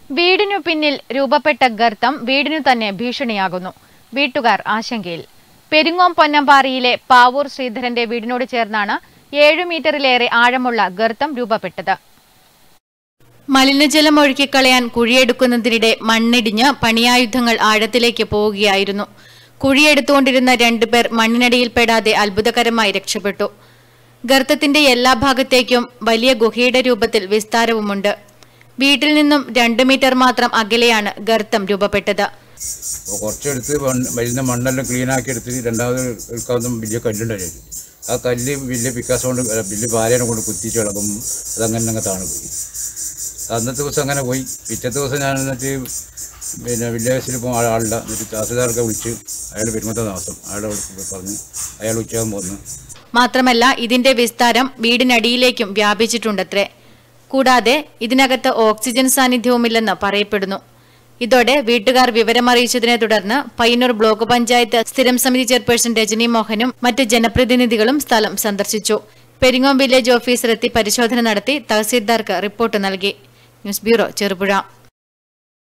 വീടിനു പിന്നിൽ രൂപപ്പെട്ട ഗർത്തം വീടിനു തന്നെ ഭീഷണിയാകുന്നു വീട്ടുകാർ ആശങ്കയിൽ പെരിങ്ങോം പൊന്നമ്പാറിയിലെ പാവൂർ ശ്രീധരന്റെ വീടിനോട് ചേർന്നാണ് ഏഴു മീറ്ററിലേറെ ആഴമുള്ള ഗർത്തം രൂപപ്പെട്ടത് മലിനജലം ഒഴുക്കിക്കളയാൻ കുഴിയെടുക്കുന്നതിനിടെ മണ്ണിടിഞ്ഞ് പണിയായുധങ്ങൾ ആഴത്തിലേക്ക് പോവുകയായിരുന്നു കുഴിയെടുത്തുകൊണ്ടിരുന്ന രണ്ടുപേർ മണ്ണിനടിയിൽപ്പെടാതെ അത്ഭുതകരമായി രക്ഷപ്പെട്ടു ഗർത്തത്തിന്റെ എല്ലാ ഭാഗത്തേക്കും വലിയ ഗുഹയുടെ രൂപത്തിൽ വിസ്താരവുമുണ്ട് വീട്ടിൽ നിന്നും രണ്ടു മീറ്റർ മാത്രം അകലെയാണ് ഗർത്തം രൂപപ്പെട്ടത് അപ്പോൾ കുറച്ചെടുത്ത് മണ്ണ് വരുന്ന മണ്ണെല്ലാം ക്ലീൻ ആക്കി എടുത്ത് രണ്ടാമത് എടുക്കാവുന്ന വലിയ കല്ലുണ്ടായിരുന്നു ആ കല്ല് വലിയ പിക്കാസ് കൊണ്ട് അല്ല, വലിയ പാരേനെ കൊണ്ട് കുത്തിയിട്ട് കിടക്കും അതങ്ങനെ അങ്ങ് താണു പോയി അന്നത്തെ ദിവസം അങ്ങനെ പോയി പിറ്റത്തെ ദിവസം ഞാൻ എന്നിട്ട് പിന്നെ വില്ലേജിൽ പോകും ആളില്ല എന്നിട്ട് തഹസിൽദാർക്ക് വിളിച്ച് അയാൾ പെരുമത്തെ താമസം അയാളെ വിളിച്ച് പറഞ്ഞ് അയാൾ ഉച്ചയാകുമ്പോൾ വന്ന് മാത്രമല്ല ഇതിന്റെ വിസ്താരം വീടിനടിയിലേക്കും വ്യാപിച്ചിട്ടുണ്ടത്രേ കൂടാതെ ഇതിനകത്ത് ഓക്സിജൻ സാന്നിധ്യവുമില്ലെന്ന് പറയപ്പെടുന്നു ഇതോടെ വീട്ടുകാർ വിവരമറിയിച്ചതിനെ തുടർന്ന് പയ്യന്നൂർ ബ്ലോക്ക് പഞ്ചായത്ത് സ്ഥിരം സമിതി ചെയർപേഴ്സൺ രജനി മോഹനും മറ്റ് ജനപ്രതിനിധികളും സ്ഥലം സന്ദർശിച്ചു പെരിങ്ങോം വില്ലേജ് ഓഫീസറെത്തി പരിശോധന നടത്തി തഹസീൽദാർക്ക് റിപ്പോർട്ട് നൽകി ന്യൂസ് ബ്യൂറോ ചെറുപുഴ